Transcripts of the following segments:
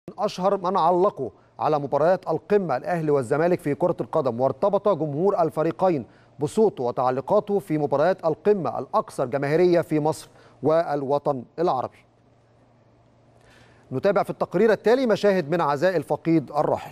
أشهر من علقوا على مباريات القمة الأهلي والزمالك في كرة القدم وارتبط جمهور الفريقين بصوته وتعليقاته في مباريات القمة الأكثر جماهيرية في مصر والوطن العربي نتابع في التقرير التالي مشاهد من عزاء الفقيد الراحل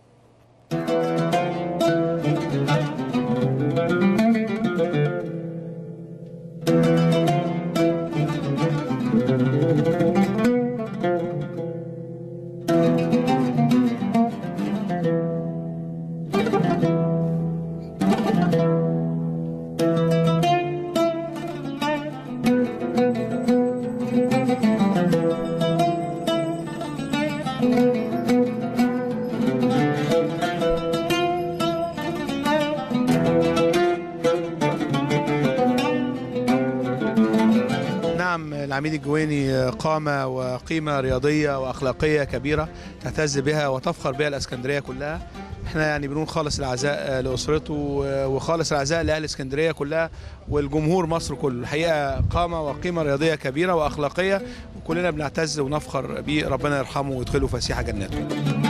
نعم العميد الجويني قامة وقيمة رياضية وأخلاقية كبيرة تعتز بها وتفخر بها الإسكندرية كلها احنا يعني بنقول خالص العزاء لأسرته وخالص العزاء لأهل اسكندرية كلها والجمهور مصر كله الحقيقة قامة وقيمة رياضية كبيرة وأخلاقية وكلنا بنعتز ونفخر بيه ربنا يرحمه ويدخله فسيح جناته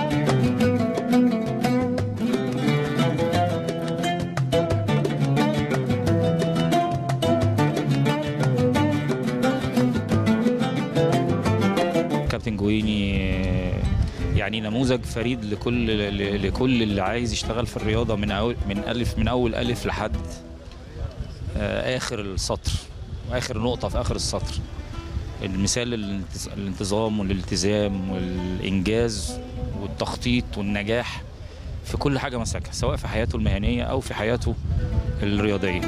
كابتن جويني يعني نموذج فريد لكل لكل اللي عايز يشتغل في الرياضه من أول من الف من اول الف لحد آه، اخر السطر واخر نقطه في اخر السطر المثال للانتظ- الانتظام والالتزام والانجاز والتخطيط والنجاح في كل حاجه مسكها سواء في حياته المهنيه او في حياته الرياضيه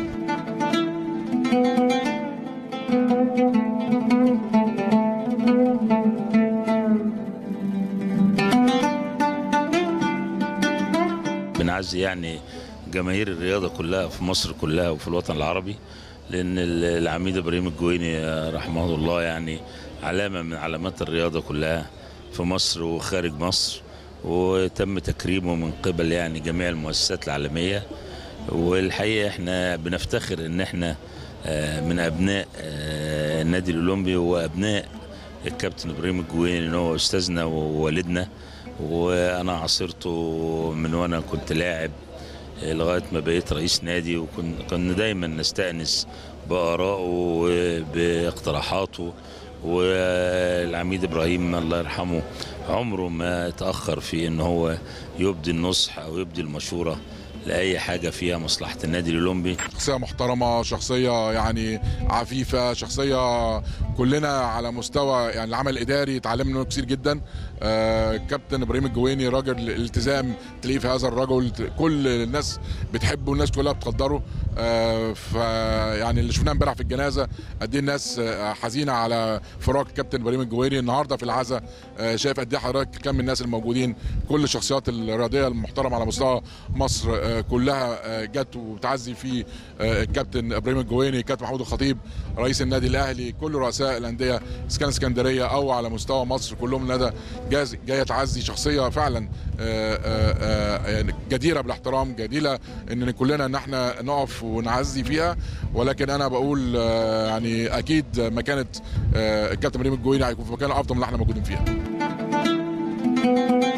بنعزي يعني جماهير الرياضه كلها في مصر كلها وفي الوطن العربي لان ال- العميد ابراهيم الجويني آه، رحمه الله يعني علامه من علامات الرياضه كلها في مصر وخارج مصر وتم تكريمه من قبل يعني جميع المؤسسات العالميه والحقيقه احنا بنفتخر ان احنا آه، من ابناء آه، النادي الاولمبي وابناء الكابتن ابراهيم الجويني ان هو استاذنا ووالدنا وانا عاصرته من وانا كنت لاعب لغايه ما بقيت رئيس نادي وكنا دايما نستانس بارائه وباقتراحاته والعميد ابراهيم الله يرحمه عمره ما تاخر في ان هو يبدي النصح او يبدي المشوره لاي حاجه فيها مصلحه النادي الاولمبي شخصية محترمة شخصية يعني عفيفة شخصية كلنا على مستوى يعني العمل الإداري اتعلمنا منه كتير جدا آه كابتن إبراهيم الجويني راجل الالتزام تلاقيه في هذا الرجل كل الناس بتحبه والناس كلها بتقدره آه فيعني اللي شفناه امبارح في الجنازة قد ايه الناس آه، حزينة على فراق كابتن إبراهيم الجويني النهارده في العزاء آه شايف قد ايه حضرتك كم الناس الموجودين كل الشخصيات الرياضية المحترمة على مستوى مصر آه كلها آه جت وبتعزي في آه، الكابتن ابراهيم الجويني الكابتن محمود الخطيب رئيس النادي الاهلي كل رؤساء الانديه اسكان اسكندريه او على مستوى مصر كلهم ندى جاز- جايه تعزي شخصيه فعلا آه، آه، آه، يعني جديره بالاحترام جديره ان كلنا ان احنا نقف ونعزي فيها ولكن انا بقول آه، يعني اكيد مكانه آه، الكابتن ابراهيم الجويني هيكون في مكان افضل من اللي احنا موجودين فيها